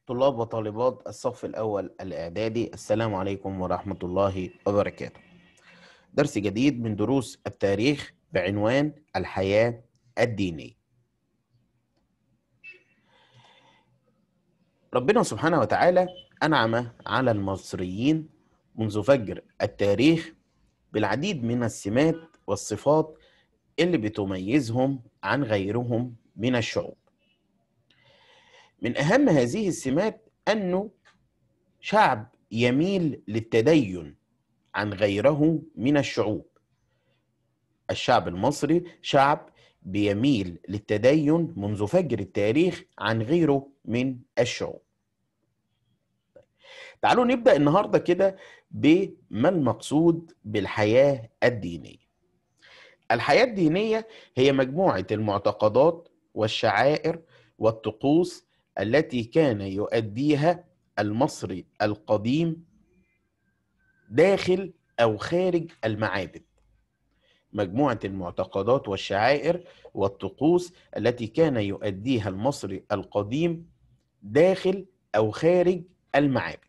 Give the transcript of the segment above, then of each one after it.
طلاب وطالبات الصف الأول الإعدادي السلام عليكم ورحمة الله وبركاته درس جديد من دروس التاريخ بعنوان الحياة الدينية ربنا سبحانه وتعالى أنعم على المصريين منذ فجر التاريخ بالعديد من السمات والصفات اللي بتميزهم عن غيرهم من الشعوب من أهم هذه السمات أنه شعب يميل للتدين عن غيره من الشعوب الشعب المصري شعب بيميل للتدين منذ فجر التاريخ عن غيره من الشعوب تعالوا نبدأ النهاردة كده بما المقصود بالحياة الدينية الحياة الدينية هي مجموعة المعتقدات والشعائر والطقوس التي كان يؤديها المصري القديم داخل أو خارج المعابد مجموعة المعتقدات والشعائر والطقوس التي كان يؤديها المصري القديم داخل أو خارج المعابد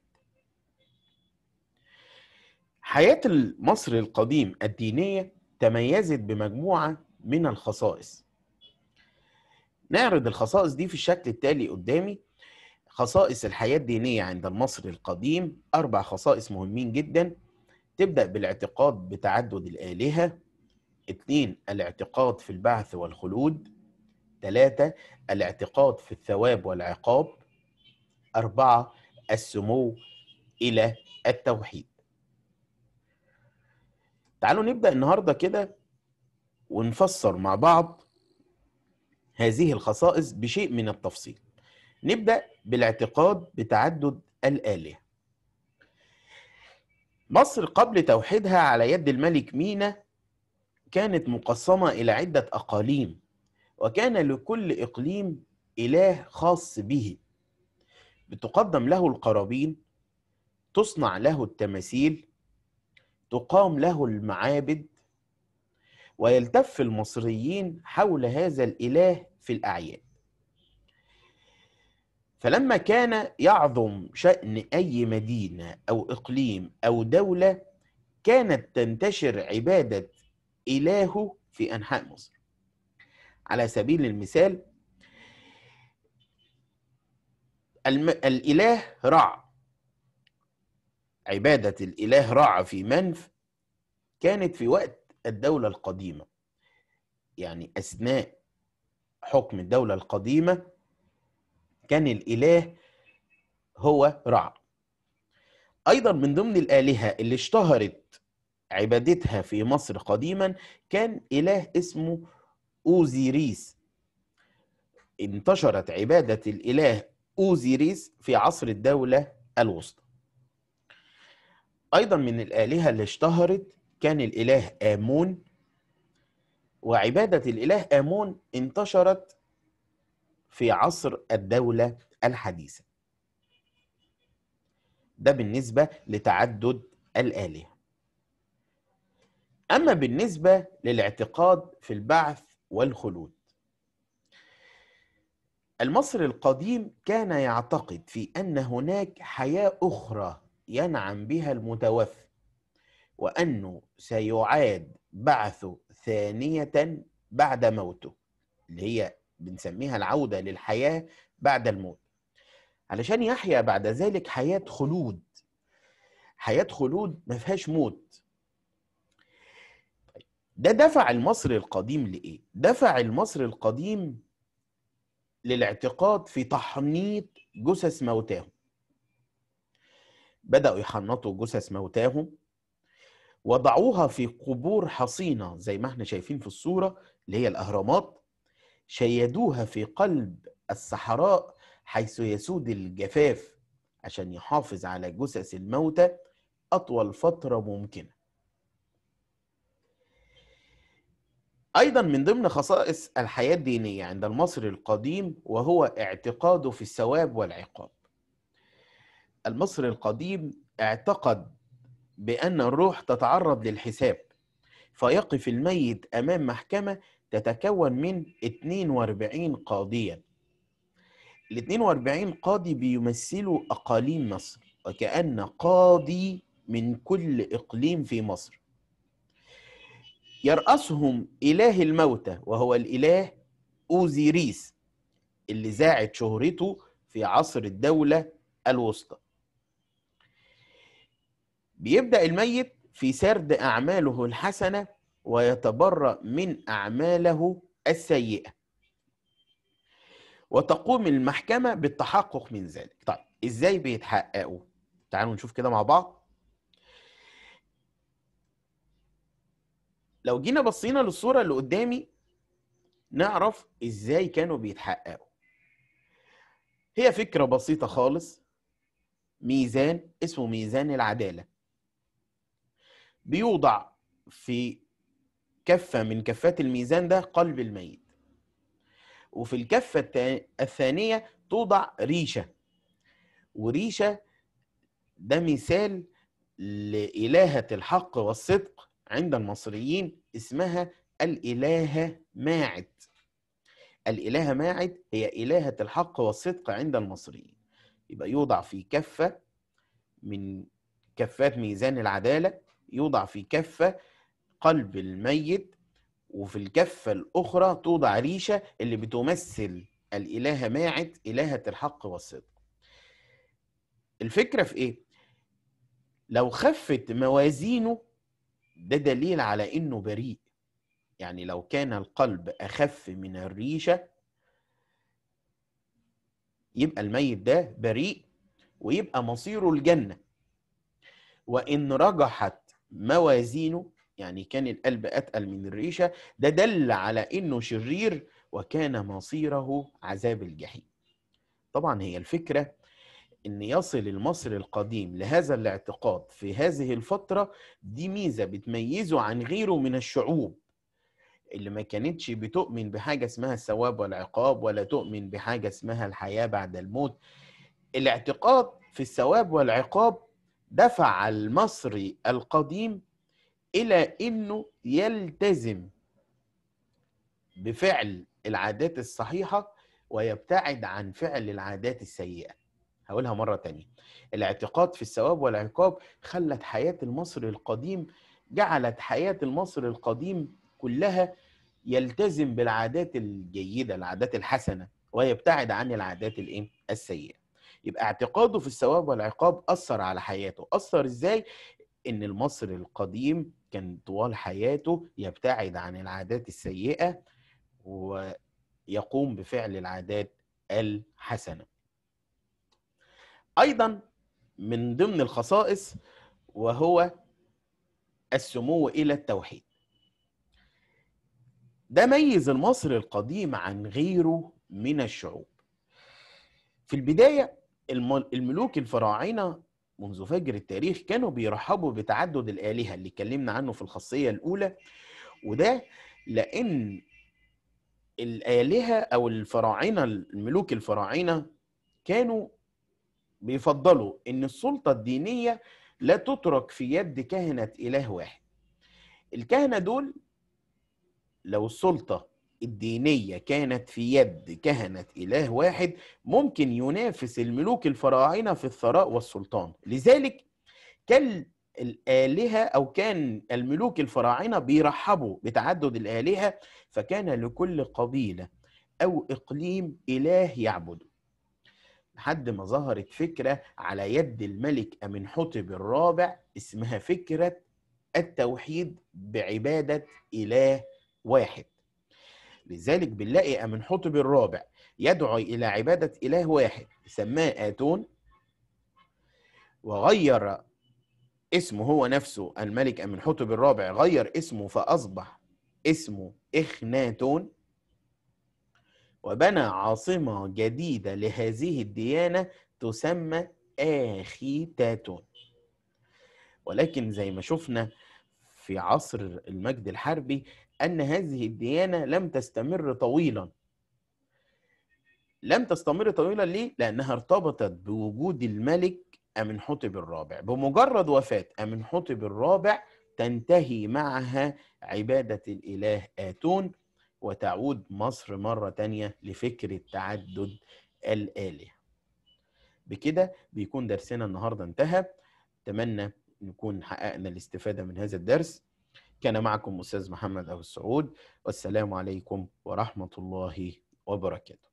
حياة المصري القديم الدينية تميزت بمجموعة من الخصائص نعرض الخصائص دي في الشكل التالي قدامي خصائص الحياة الدينية عند المصري القديم أربع خصائص مهمين جدا تبدأ بالاعتقاد بتعدد الآلهة اثنين الاعتقاد في البعث والخلود ثلاثة الاعتقاد في الثواب والعقاب أربعة السمو إلى التوحيد تعالوا نبدأ النهاردة كده ونفسر مع بعض هذه الخصائص بشيء من التفصيل نبدأ بالاعتقاد بتعدد الآلهة مصر قبل توحيدها على يد الملك مينا كانت مقسمة إلى عدة أقاليم وكان لكل إقليم إله خاص به بتقدم له القرابين تصنع له التماثيل تقام له المعابد ويلتف المصريين حول هذا الإله في الأعياد فلما كان يعظم شأن أي مدينة أو إقليم أو دولة كانت تنتشر عبادة إلهه في أنحاء مصر على سبيل المثال الم... الإله رع عبادة الإله رع في منف كانت في وقت الدولة القديمة يعني أثناء حكم الدولة القديمة كان الإله هو رع أيضا من ضمن الآلهة اللي اشتهرت عبادتها في مصر قديما كان إله اسمه أوزيريس انتشرت عبادة الإله أوزيريس في عصر الدولة الوسطى أيضا من الآلهة اللي اشتهرت كان الإله آمون وعبادة الإله آمون انتشرت في عصر الدولة الحديثة ده بالنسبة لتعدد الآلهة أما بالنسبة للاعتقاد في البعث والخلود المصري القديم كان يعتقد في أن هناك حياة أخرى ينعم بها المتوفى وأنه سيعاد بعثه ثانية بعد موته اللي هي بنسميها العودة للحياة بعد الموت علشان يحيا بعد ذلك حياة خلود حياة خلود ما فيهاش موت ده دفع المصري القديم لإيه؟ دفع المصري القديم للاعتقاد في تحنيط جثث موتاهم بدأوا يحنطوا جثث موتاهم وضعوها في قبور حصينة زي ما احنا شايفين في الصورة اللي هي الأهرامات شيدوها في قلب الصحراء حيث يسود الجفاف عشان يحافظ على جثث الموتى أطول فترة ممكنة أيضا من ضمن خصائص الحياة الدينية عند المصري القديم وهو اعتقاده في الثواب والعقاب المصري القديم اعتقد بأن الروح تتعرض للحساب فيقف الميت أمام محكمة تتكون من 42 قاضيا ال 42 قاضي بيمثلوا أقاليم مصر وكأن قاضي من كل إقليم في مصر يرأسهم إله الموتى وهو الإله أوزيريس اللي زاعت شهرته في عصر الدولة الوسطى بيبدأ الميت في سرد أعماله الحسنة ويتبرأ من أعماله السيئة وتقوم المحكمة بالتحقق من ذلك طيب إزاي بيتحققوا تعالوا نشوف كده مع بعض لو جينا بصينا للصورة اللي قدامي نعرف إزاي كانوا بيتحققوا هي فكرة بسيطة خالص ميزان اسمه ميزان العدالة بيوضع في كفة من كفات الميزان ده قلب الميت وفي الكفة التا- الثانية توضع ريشة وريشة ده مثال لإلهة الحق والصدق عند المصريين اسمها الإلهة ماعد الإلهة ماعد هي إلهة الحق والصدق عند المصريين يبقى يوضع في كفة من كفات ميزان العدالة يوضع في كفة قلب الميت وفي الكفة الأخرى توضع ريشة اللي بتمثل الإلهة ماعد إلهة الحق والصدق الفكرة في إيه؟ لو خفت موازينه ده دليل على إنه بريء يعني لو كان القلب أخف من الريشة يبقى الميت ده بريء ويبقى مصيره الجنة وإن رجحت موازينه يعني كان القلب أتقل من الريشة ده دل على إنه شرير وكان مصيره عذاب الجحيم طبعا هي الفكرة إن يصل المصري القديم لهذا الاعتقاد في هذه الفترة دي ميزة بتميزه عن غيره من الشعوب اللي ما كانتش بتؤمن بحاجة اسمها الثواب والعقاب ولا تؤمن بحاجة اسمها الحياة بعد الموت الاعتقاد في الثواب والعقاب دفع المصري القديم إلى إنه يلتزم بفعل العادات الصحيحة ويبتعد عن فعل العادات السيئة هقولها مرة تانية الاعتقاد في الثواب والعقاب خلت حياة المصري القديم جعلت حياة المصري القديم كلها يلتزم بالعادات الجيدة العادات الحسنة ويبتعد عن العادات الايه السيئة يبقى اعتقاده في الثواب والعقاب أثر على حياته أثر إزاي إن المصري القديم كان طوال حياته يبتعد عن العادات السيئة ويقوم بفعل العادات الحسنة أيضا من ضمن الخصائص وهو السمو إلى التوحيد ده ميز المصري القديم عن غيره من الشعوب في البداية الم- الملوك الفراعنة منذ فجر التاريخ كانوا بيرحبوا بتعدد الآلهة اللي اتكلمنا عنه في الخاصية الأولى وده لأن الآلهة أو الفراعنة الملوك الفراعنة كانوا بيفضلوا إن السلطة الدينية لا تترك في يد كهنة إله واحد الكهنة دول لو السلطة الدينية كانت في يد كهنة إله واحد ممكن ينافس الملوك الفراعنة في الثراء والسلطان لذلك كان الآلهة أو كان الملوك الفراعنة بيرحبوا بتعدد الآلهة فكان لكل قبيلة أو إقليم إله يعبده لحد ما ظهرت فكرة على يد الملك أمنحتب الرابع اسمها فكرة التوحيد بعبادة إله واحد لذلك بنلاقي أمنحتب الرابع يدعو إلى عبادة إله واحد سماه آتون وغير اسمه هو نفسه الملك أمنحتب الرابع غير اسمه فأصبح اسمه إخناتون وبنى عاصمة جديدة لهذه الديانة تسمى آخيتاتون ولكن زي ما شفنا في عصر المجد الحربي أن هذه الديانة لم تستمر طويلا لم تستمر طويلا ليه؟ لأنها ارتبطت بوجود الملك أمنحتب الرابع بمجرد وفاة أمنحتب الرابع تنتهي معها عبادة الإله آتون وتعود مصر مرة تانية لفكرة تعدد الآلهة بكده بيكون درسنا النهاردة انتهى أتمنى نكون حققنا الاستفادة من هذا الدرس كان معكم أستاذ محمد أبو السعود والسلام عليكم ورحمة الله وبركاته